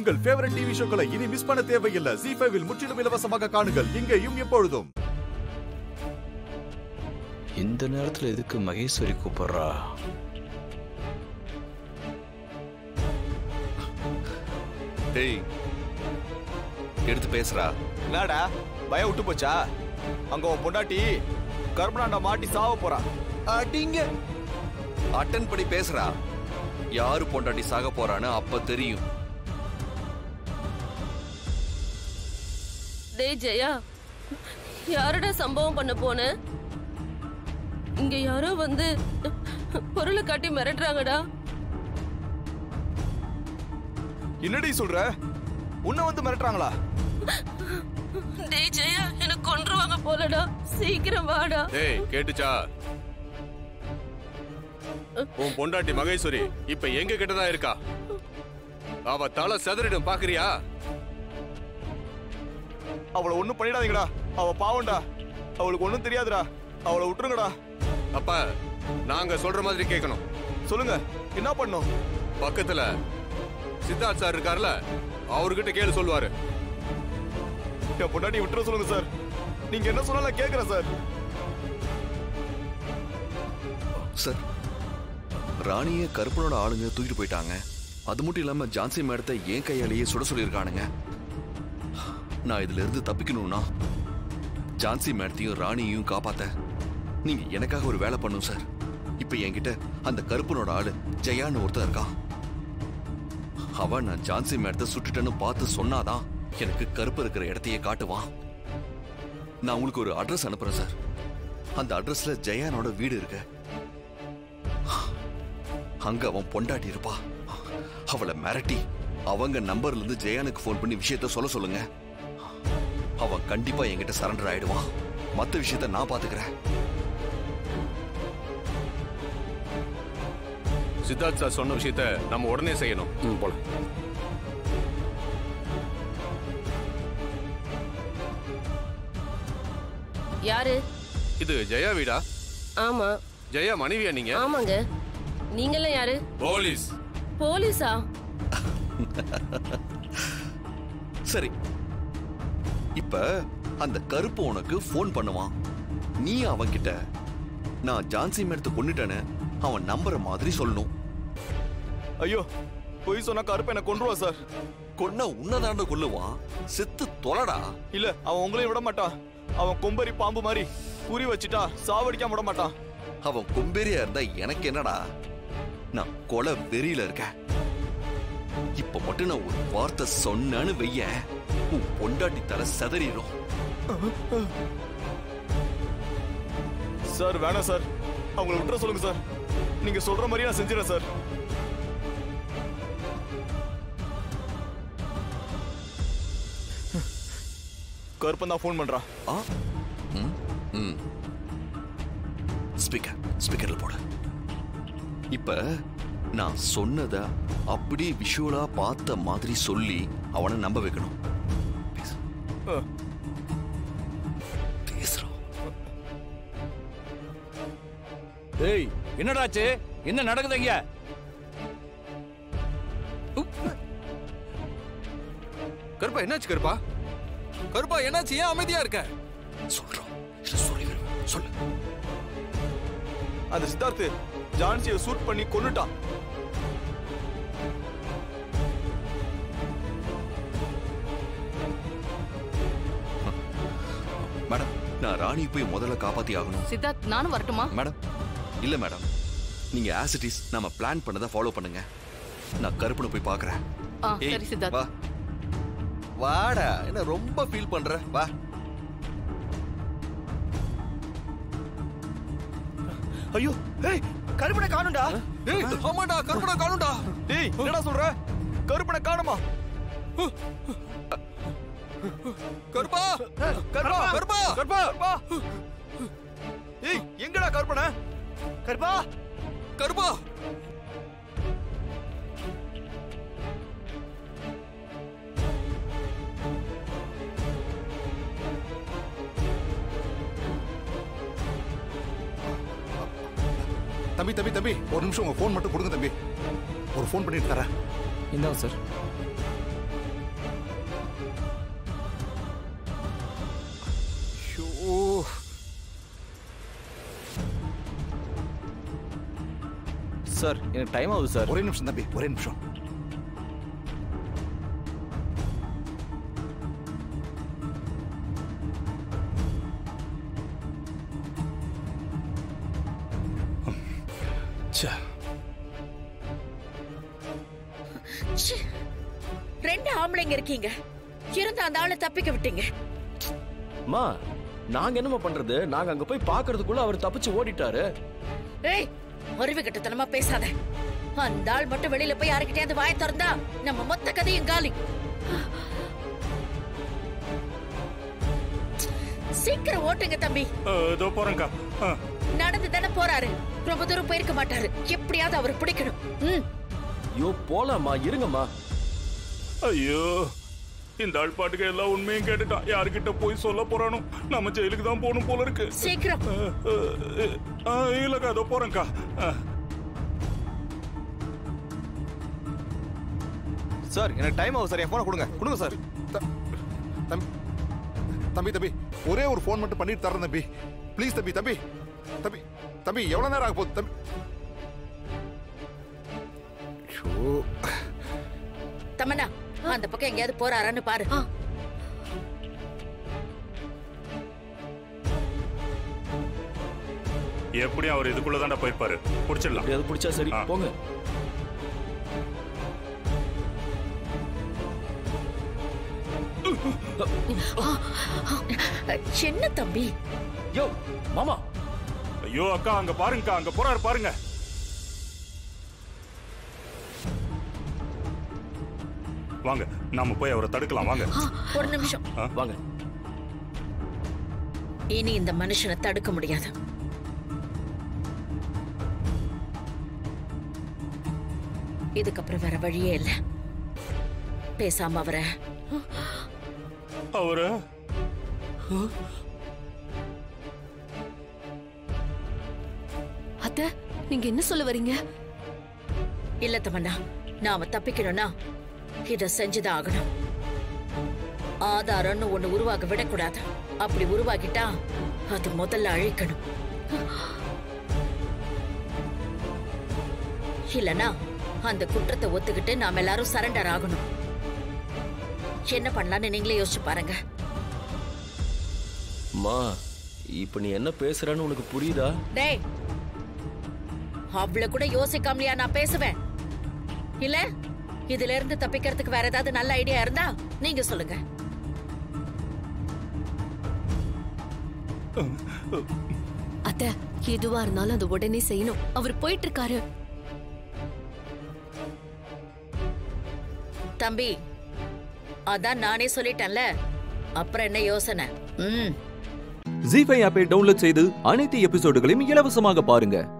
உங்கள் favourite TV ஷோக்களை இனி miss பண்ண தேவையில்லை ஜி ஃபைவில் முற்றிலும் இலவசமாக காணுங்கள் இங்கேயும் எப்பொழுதும் இந்த நேரத்துல எதுக்கு மகேஸ்வரி கூப்பிடுறா டேய் எடுத்து பேசுறா என்னடா பயம் விட்டு போச்சா அங்க உன் பொண்டாட்டி கர்ப்பனாண்டா மாட்டி சாவ போறா அடிங்க அட்டன் பண்ணி பேசுறா யாரு பொண்டாட்டி சாக போறான்னு அப்ப தெரியும் டேய் ஜெயா யாரடா சம்பவம் பண்ண போன இங்க யாரோ வந்து பொருளை காட்டி மிரட்டுறாங்கடா என்னடி சொல்ற உன்னை வந்து மிரட்டுறாங்களா டேய் ஜெயா எனக்கு கொன்றுவாங்க போலடா சீக்கிரம் வாடா ஏய் கேட்டுச்சா உன் பொண்டாட்டி மகேஸ்வரி இப்ப எங்க கிட்டதான் இருக்கா அவ தலை செதறிடும் பாக்குறியா அவளை ஒண்ணும் பண்ணிடாதீங்கடா அவ பாவம்டா அவளுக்கு ஒண்ணும் தெரியாதுடா அவளை விட்டுருங்கடா அப்ப நாங்க சொல்ற மாதிரி கேட்கணும் சொல்லுங்க என்ன பண்ணும் பக்கத்துல சித்தார்த் சார் இருக்கார்ல அவர்கிட்ட கேளு சொல்லுவாரு என் பொண்டாட்டி விட்டுற சொல்லுங்க சார் நீங்க என்ன சொன்னாலும் கேக்குறேன் சார் சார் ராணிய கருப்பனோட ஆளுங்க தூக்கிட்டு போயிட்டாங்க அது மட்டும் இல்லாம ஜான்சி மேடத்தை என் கையாலேயே சுட சொல்லியிருக்கானுங்க நான் இதுல இருந்து தப்பிக்கணும்னா ஜான்சி மேடத்தையும் ராணியையும் காப்பாத்த நீங்க எனக்காக ஒரு வேலை பண்ணும் சார் இப்ப என்கிட்ட அந்த கருப்பனோட ஆளு ஜெயான்னு ஒருத்தன் இருக்கான் அவன் நான் ஜான்சி மேடத்தை சுட்டுட்டேன்னு பார்த்து சொன்னாதான் எனக்கு கருப்பு இருக்கிற இடத்தையே காட்டுவான் நான் உங்களுக்கு ஒரு அட்ரஸ் அனுப்புறேன் சார் அந்த அட்ரஸ்ல ஜெயானோட வீடு இருக்கு அங்க அவன் பொண்டாட்டி இருப்பா அவளை மிரட்டி அவங்க நம்பர்ல இருந்து ஜெயானுக்கு ஃபோன் பண்ணி விஷயத்த சொல்ல சொல்லுங்க அவன் கண்டிப்பா என்கிட்ட சரண்டர் ஆயிடுவான் மத்த விஷயத்த நான் பாத்துக்கிறேன் சித்தார்த் சார் சொன்ன விஷயத்த நம்ம உடனே செய்யணும் ம், போலாம் யாரு இது ஜெயா வீடா ஆமா ஜெயா மனைவியா நீங்க ஆமாங்க நீங்களாம் யாரு போலீஸ் போலீஸா சரி இப்ப அந்த கருப்பு உனக்கு ஃபோன் பண்ணுவான் நீ அவன்கிட்ட நான் ஜான்சி மேடத்தை கொன்னுட்டேன்னு அவன் நம்புற மாதிரி சொல்லணும் ஐயோ பொய் சொன்னா கருப்பை என்ன கொன்றுவா சார் கொன்ன உன்னதாண்ட கொல்லுவான் செத்து தொலைடா இல்ல அவன் உங்களையும் விட மாட்டான் அவன் கொம்பரி பாம்பு மாதிரி குறி வச்சுட்டா சாவடிக்காம விட மாட்டான் அவன் கொம்பேரியா இருந்தா எனக்கு என்னடா நான் கொலை வெறியில இருக்கேன் இப்ப மட்டும் நான் ஒரு வார்த்தை சொன்னேன்னு வையேன் உன் பொண்டாட்டி தலை செதறிடும் சார் வேணாம் சார் அவங்கள விட்டுற சொல்லுங்க சார் நீங்க சொல்ற மாதிரி நான் செஞ்சிடறேன் சார் கருப்பன் தான் ஃபோன் பண்றான் ஆ ம் ம் ஸ்பீக்கர் ஸ்பீக்கர்ல போடு இப்ப நான் சொன்னத அப்படியே விஷுவலா பார்த்த மாதிரி சொல்லி அவனை நம்ப வைக்கணும் பேசு. அஹ். பேசுறான் ஏய் என்னடாச்சு என்ன நடக்குது இங்க கருப்பா என்னாச்சு கருப்பா கருப்பா என்னாச்சு ஏன் அமைதியா இருக்க சொல்றோம் இல்ல சொல்லிடுவேன் சொல்லு அந்த சித்தார்த்து ஜான்சியை சூட் பண்ணி கொன்னுட்டான் மேடம் நான் ராணி போய் முதல்ல காப்பாத்தி ஆகணும் சித்தார்த் நானும் வரட்டுமா மேடம் இல்ல மேடம் நீங்க ஆசிட்டிஸ் நம்ம பிளான் பண்ணதை ஃபாலோ பண்ணுங்க நான் கருப்பனை போய் பார்க்கறேன் ஆ ஏய், சரி சித்தார்த் வா வாடா என்ன ரொம்ப ஃபீல் பண்ற வா ஐயோ ஏய் கருப்பனை காணும்டா ஏய் ஆமாடா கருப்படா காணும்டா டேய் என்னடா சொல்ற கருப்பனை காணுமா கருப்பா கருப்பா கருப்பா கருப்பா கருப்பா ஏய் எங்கடா கருப்பனை கருப்பா கருப்பா தம்பி தம்பி தம்பி ஒரு நிமிஷம் உங்க ஃபோன் மட்டும் கொடுங்க தம்பி ஒரு ஃபோன் பண்ணிட்டு தரேன் இந்தாங்க சார் சார் எனக்கு டைம் ஆகுது சார் ஒரே நிமிஷம் தம்பி ஒரே நிமிஷம் ச்சே. ச்சே. ரெண்டு ஆம்பளைங்க இருக்கீங்க இருந்த அந்த ஆளை தப்பிக்க விட்டீங்க அம்மா நாங்க என்னம்மா பண்றது நாங்க அங்க போய் பாக்குறதுக்குள்ள அவர் தப்பிச்சு ஓடிட்டாரு ஏய் அறிவு கட்டத்தனமா பேசாத அந்த ஆள் மட்டும் வெளியில போய் யாருக்கிட்டே வாய திறந்தா நம்ம மொத்த கதையும் காலி சீக்கிரம் ஓட்டுங்க தம்பி இதோ போறேன்க்கா நடந்து தானே போறாரு ரொம்ப தூரம் போயிருக்க மாட்டாரு எப்படியாவது அவர் பிடிக்கணும் ம் ஐயோ போலாம்மா இருங்கம்மா ஐயோ இந்த ஆள் பாட்டுக்கு எல்லா உண்மையும் கேட்டுட்டான் யாருக்கிட்ட போய் சொல்ல போறானோ நம்ம ஜெயிலுக்கு தான் போகணும் போல இருக்கு சீக்கிரம் அஹ், அஹ், அஹ், இல்லக்கா அதோ போறேன்க்கா அஹ். சார் எனக்கு டைம் ஆகும் சார் என் போனை கொடுங்க கொடுங்க சார் த- தம்பி தம்பி தம்பி ஒரே ஒரு ஃபோன் மட்டும் பண்ணிட்டு தரேன் தம்பி ப்ளீஸ் தம்பி தம்பி தம்பி தம்பி எவ்வளவு நேரம் ஆக போகுது தம்பி ஐயோ தமன்னா அந்த பக்கம் எங்கேயாவது போறாரான்னு பாரு எப்படியும் அவர் இதுக்குள்ள தாண்டா போயிருப்பாரு பிடிச்சிடலாம் எப்படியாவது பிடிச்சா சரி ஆ. போங்க என்ன தம்பி யோ மாமா ஐயோ அக்கா அங்க பாருங்கக்கா அங்க போறாரு பாருங்க வாங்க நாம போய் அவரை தடுக்கலாம் வாங்க ஒரு நிமிஷம் வாங்க இனி இந்த மனுஷனை தடுக்க முடியாது இதுக்கப்புறம் வேற வழியே இல்ல பேசாம அவரை அவரு அத்த நீங்க என்ன சொல்ல வரீங்க இல்ல தமன்னா நாம தப்பிக்கணும்னா இத செஞ்சுதான் ஆகணும் ஆதாரம்னு ஒண்ணு உருவாக விடக்கூடாது அப்படி உருவாக்கிட்டா அது முதல்ல அழிக்கணும் இல்லனா அந்த குற்றத்தை ஒத்துக்கிட்டு நாம எல்லாரும் சரண்டர் ஆகணும் என்ன பண்ணலாம்னு நீங்களே யோசிச்சு பாருங்க அம்மா இப்ப நீ என்ன பேசுறன்னு உனக்கு புரியுதா டேய் அவ்வளவு கூட யோசிக்காமலையா நான் பேசுவேன் இல்ல இதுல இருந்து தப்பிக்கிறதுக்கு வேற ஏதாவது நல்ல ஐடியா இருந்தா நீங்க சொல்லுங்க அத்த எதுவா இருந்தாலும் அது உடனே செய்யணும் அவர் போயிட்டு இருக்காரு தம்பி அதான் நானே சொல்லிட்டேன்ல அப்புறம் என்ன யோசனை ம் ஜி ஃபைவ் ஆப்பை டவுன்லோட் செய்து அனைத்து எபிசோடுகளையும் இலவசமாக பாருங்க